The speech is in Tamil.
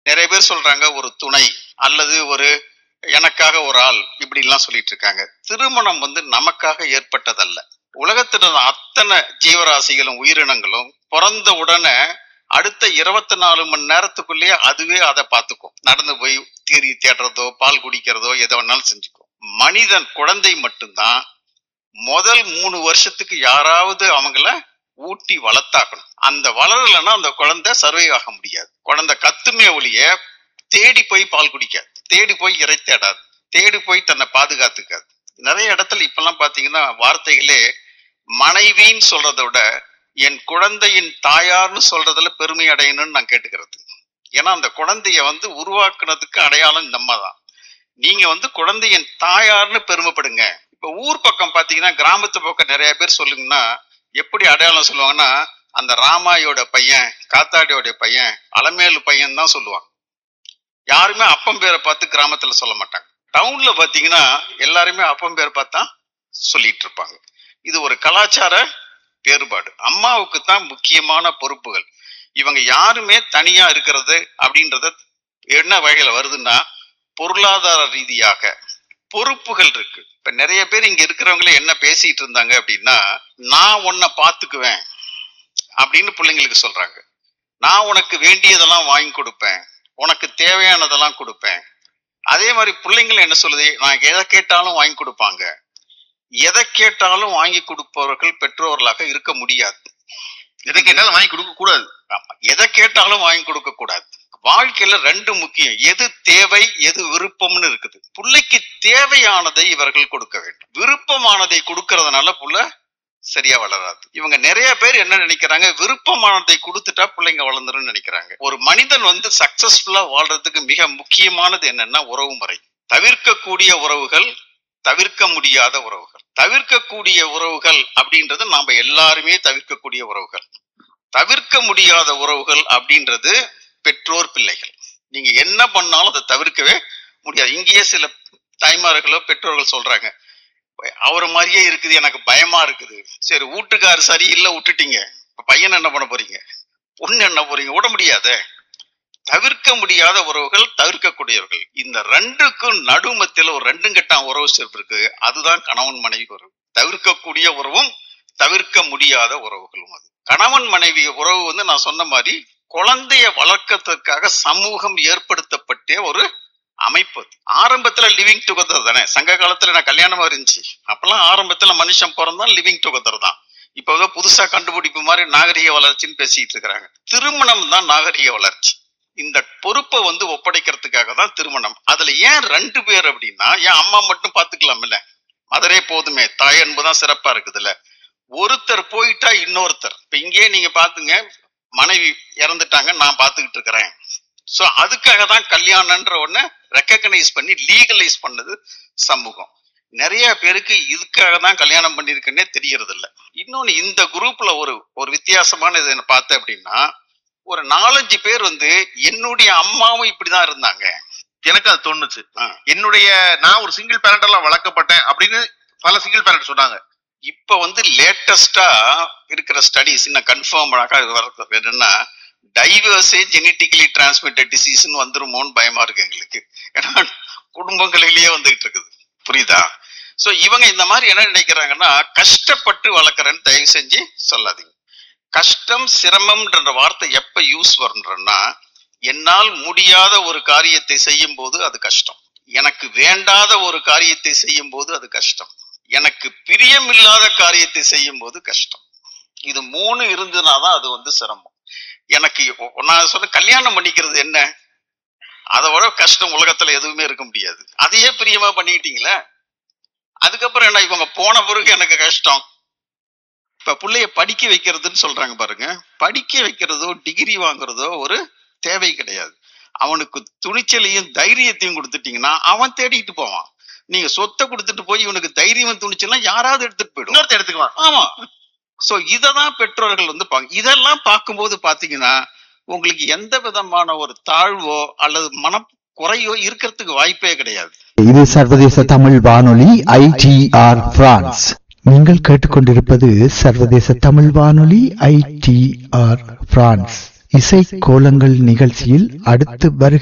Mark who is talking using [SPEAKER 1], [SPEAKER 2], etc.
[SPEAKER 1] நிறைய பேர் சொல்றாங்க ஒரு துணை அல்லது ஒரு எனக்காக ஒரு ஆள் இப்படி எல்லாம் சொல்லிட்டு இருக்காங்க திருமணம் வந்து நமக்காக ஏற்பட்டதல்ல உலகத்துல உள்ள அத்தனை ஜீவராசிகளும் உயிரினங்களும் பிறந்த உடனே அடுத்த இருபத்தி நாலு மணி நேரத்துக்குள்ளேயே அதுவே அதை பார்த்துக்கும் நடந்து போய் தீரி தேடுறதோ பால் குடிக்கிறதோ எதை வேணாலும் செஞ்சுக்கும் மனிதன் குழந்தை மட்டும்தான் முதல் மூணு வருஷத்துக்கு யாராவது அவங்கள ஊட்டி வளர்த்தாக்கணும் அந்த வளரலைன்னா அந்த குழந்தை சர்வை ஆக முடியாது குழந்தை கத்துமே ஒழிய தேடி போய் பால் குடிக்காது தேடி போய் இறை தேடாது தேடி போய் தன்னை பாதுகாத்துக்காது நிறைய இடத்துல இப்பெல்லாம் பாத்தீங்கன்னா வார்த்தைகளே மனைவின்னு சொல்றதை விட என் குழந்தையின் தாயார்னு சொல்றதுல பெருமை அடையணும்னு நான் கேட்டுக்கிறது ஏன்னா அந்த குழந்தைய வந்து உருவாக்குனதுக்கு அடையாளம் நம்ம தான் நீங்க வந்து குழந்தையின் தாயார்னு பெருமைப்படுங்க இப்ப ஊர் பக்கம் பாத்தீங்கன்னா கிராமத்து பக்கம் நிறைய பேர் சொல்லுங்கன்னா எப்படி அடையாளம் சொல்லுவாங்கன்னா அந்த ராமாயோட பையன் காத்தாடியோட பையன் அலமேலு பையன் தான் சொல்லுவாங்க யாருமே அப்பம் பேரை பார்த்து கிராமத்துல சொல்ல மாட்டாங்க டவுன்ல பாத்தீங்கன்னா எல்லாருமே அப்பம் பேரை பார்த்தா சொல்லிட்டு இருப்பாங்க இது ஒரு கலாச்சார வேறுபாடு அம்மாவுக்கு தான் முக்கியமான பொறுப்புகள் இவங்க யாருமே தனியா இருக்கிறது அப்படின்றத என்ன வகையில வருதுன்னா பொருளாதார ரீதியாக பொறுப்புகள் இருக்கு இப்ப நிறைய பேர் இங்க இருக்கிறவங்களே என்ன பேசிட்டு இருந்தாங்க அப்படின்னா நான் உன்னை பாத்துக்குவேன் அப்படின்னு பிள்ளைங்களுக்கு சொல்றாங்க நான் உனக்கு வேண்டியதெல்லாம் வாங்கி கொடுப்பேன் உனக்கு தேவையானதெல்லாம் கொடுப்பேன் அதே மாதிரி பிள்ளைங்களும் என்ன சொல்லுது நான் எதை கேட்டாலும் வாங்கி கொடுப்பாங்க எதை கேட்டாலும் வாங்கி கொடுப்பவர்கள் பெற்றோர்களாக இருக்க முடியாது
[SPEAKER 2] எதை கேட்டாலும் வாங்கி கொடுக்க கூடாது
[SPEAKER 1] ஆமா. எதை கேட்டாலும் வாங்கி கொடுக்க கூடாது வாழ்க்கையில ரெண்டு முக்கியம் எது தேவை எது விருப்பம்னு இருக்குது பிள்ளைக்கு தேவையானதை இவர்கள் கொடுக்க வேண்டும் விருப்பமானதை கொடுக்கறதுனால புள்ள சரியா வளராது இவங்க நிறைய பேர் என்ன நினைக்கிறாங்க விருப்பமானதை கொடுத்துட்டா பிள்ளைங்க வளர்ந்துரும் நினைக்கிறாங்க ஒரு மனிதன் வந்து சக்சஸ்ஃபுல்லா வாழ்றதுக்கு மிக முக்கியமானது என்னன்னா உறவு முறை தவிர்க்கக்கூடிய உறவுகள் தவிர்க்க முடியாத உறவுகள் தவிர்க்கக்கூடிய உறவுகள் அப்படின்றது நாம எல்லாருமே தவிர்க்கக்கூடிய உறவுகள் தவிர்க்க முடியாத உறவுகள் அப்படின்றது பெற்றோர் பிள்ளைகள் நீங்க என்ன பண்ணாலும் அதை தவிர்க்கவே முடியாது இங்கேயே சில தாய்மார்களோ பெற்றோர்கள் சொல்றாங்க அவர் மாதிரியே இருக்குது எனக்கு பயமா இருக்குது சரி வீட்டுக்காரு சரியில்லை விட்டுட்டீங்க இப்ப பையன் என்ன பண்ண போறீங்க பொண்ணு என்ன போறீங்க விட முடியாதே தவிர்க்க முடியாத உறவுகள் தவிர்க்கக்கூடியவர்கள் இந்த ரெண்டுக்கும் நடுமத்தில ஒரு ரெண்டும் கெட்டான் உறவு சேர்ப்பு இருக்கு அதுதான் கணவன் மனைவி உறவு தவிர்க்கக்கூடிய உறவும் தவிர்க்க முடியாத உறவுகளும் அது கணவன் மனைவி உறவு வந்து நான் சொன்ன மாதிரி குழந்தைய வளர்க்கறதுக்காக சமூகம் ஏற்படுத்தப்பட்ட ஒரு அமைப்பு அது. ஆரம்பத்துல லிவிங் டுகெதர் தானே சங்க காலத்துல நான் கல்யாணமா இருந்துச்சு அப்பெல்லாம் ஆரம்பத்துல மனுஷன் பிறந்தா லிவிங் டுகெதர் தான் இப்ப ஏதோ புதுசா கண்டுபிடிப்பு மாதிரி நாகரிக வளர்ச்சின்னு பேசிட்டு இருக்கிறாங்க திருமணம் தான் நாகரிக வளர்ச்சி இந்த பொறுப்பை வந்து ஒப்படைக்கிறதுக்காக தான் திருமணம் அதுல ஏன் ரெண்டு பேர் அப்படின்னா ஏன் அம்மா மட்டும் பாத்துக்கலாம்ல மதரே போதுமே தாய் அன்புதான் சிறப்பா இருக்குதுல்ல ஒருத்தர் போயிட்டா இன்னொருத்தர் இப்ப இங்கேயே நீங்க பாத்துங்க மனைவி இறந்துட்டாங்க நான் பாத்துக்கிட்டு இருக்கிறேன் சோ அதுக்காக தான் கல்யாணம்ன்ற ஒண்ணு ரெக்கக்னைஸ் பண்ணி லீகலைஸ் பண்ணது சமூகம் நிறைய பேருக்கு இதுக்காக தான் கல்யாணம் பண்ணிருக்குன்னே தெரியறது இல்ல இன்னொன்னு இந்த குரூப்ல ஒரு ஒரு வித்தியாசமான இது என்ன பார்த்தேன் அப்படின்னா ஒரு நாலஞ்சு பேர் வந்து என்னுடைய அம்மாவும் இப்படிதான் இருந்தாங்க
[SPEAKER 2] எனக்கு அது தோணுச்சு
[SPEAKER 1] ஆ.
[SPEAKER 2] என்னுடைய நான் ஒரு சிங்கிள் பேரண்டெல்லாம் வளர்க்கப்பட்டேன் அப்படின்னு பல சிங்கிள் பேரண்ட் சொன்னாங்க
[SPEAKER 1] இப்ப வந்து லேட்டஸ்டா இருக்கிற ஸ்டடிஸ் இன்னும் கன்ஃபார்ம் வரது என்னன்னா டைவர்ஸே ஜெனட்டிக்கலி டிரான்ஸ்மிட்டட் டிசீஸ்னு வந்துருமோன்னு பயமா இருக்கு எங்களுக்கு ஏன்னா குடும்பங்களிலேயே வந்துகிட்டு இருக்குது புரியுதா சோ இவங்க இந்த மாதிரி என்ன நினைக்கிறாங்கன்னா கஷ்டப்பட்டு வளர்க்குறேன்னு தயவு செஞ்சு சொல்லாதீங்க கஷ்டம் சிரமம்ன்ற வார்த்தை எப்ப யூஸ் வரும்ன்றன்னா என்னால் முடியாத ஒரு காரியத்தை செய்யும் போது அது கஷ்டம் எனக்கு வேண்டாத ஒரு காரியத்தை செய்யும் போது அது கஷ்டம் எனக்கு பிரியமில்லாத காரியத்தை செய்யும் போது கஷ்டம் இது மூணு இருந்ததுனாதான் அது வந்து சிரமம் எனக்கு இப்போ- நான் சொன்ன கல்யாணம் பண்ணிக்கிறது என்ன அதை விட கஷ்டம் உலகத்துல எதுவுமே இருக்க முடியாது அதையே பிரியமா பண்ணிக்கிட்டீங்களே அதுக்கப்புறம் என்ன இவங்க போன பிறகு எனக்கு கஷ்டம் இப்ப பிள்ளைய படிக்க வைக்கிறதுன்னு சொல்றாங்க பாருங்க படிக்க வைக்கிறதோ டிகிரி வாங்குறதோ ஒரு தேவை கிடையாது அவனுக்கு துணிச்சலையும் தைரியத்தையும் கொடுத்துட்டீங்கன்னா அவன் தேடிட்டு போவான் நீங்க சொத்தை கொடுத்துட்டு போய் இவனுக்கு தைரியம் துணிச்சலாம் யாராவது எடுத்துட்டு போயிடும்
[SPEAKER 2] இன்னொருத்த எடுத்துக்குவான்
[SPEAKER 1] ஆமா சோ இததான் பெற்றோர்கள் வந்து பாங்க இதெல்லாம் பார்க்கும்போது பாத்தீங்கன்னா உங்களுக்கு எந்த விதமான ஒரு தாழ்வோ அல்லது மன குறையோ இருக்கிறதுக்கு வாய்ப்பே கிடையாது
[SPEAKER 3] இது சர்வதேச தமிழ் வானொலி ஐடிஆர் பிரான்ஸ் நீங்கள் கேட்டுக்கொண்டிருப்பது சர்வதேச தமிழ் வானொலி ஐடிஆர் பிரான்ஸ் இசை கோலங்கள் நிகழ்ச்சியில் அடுத்து வருகிற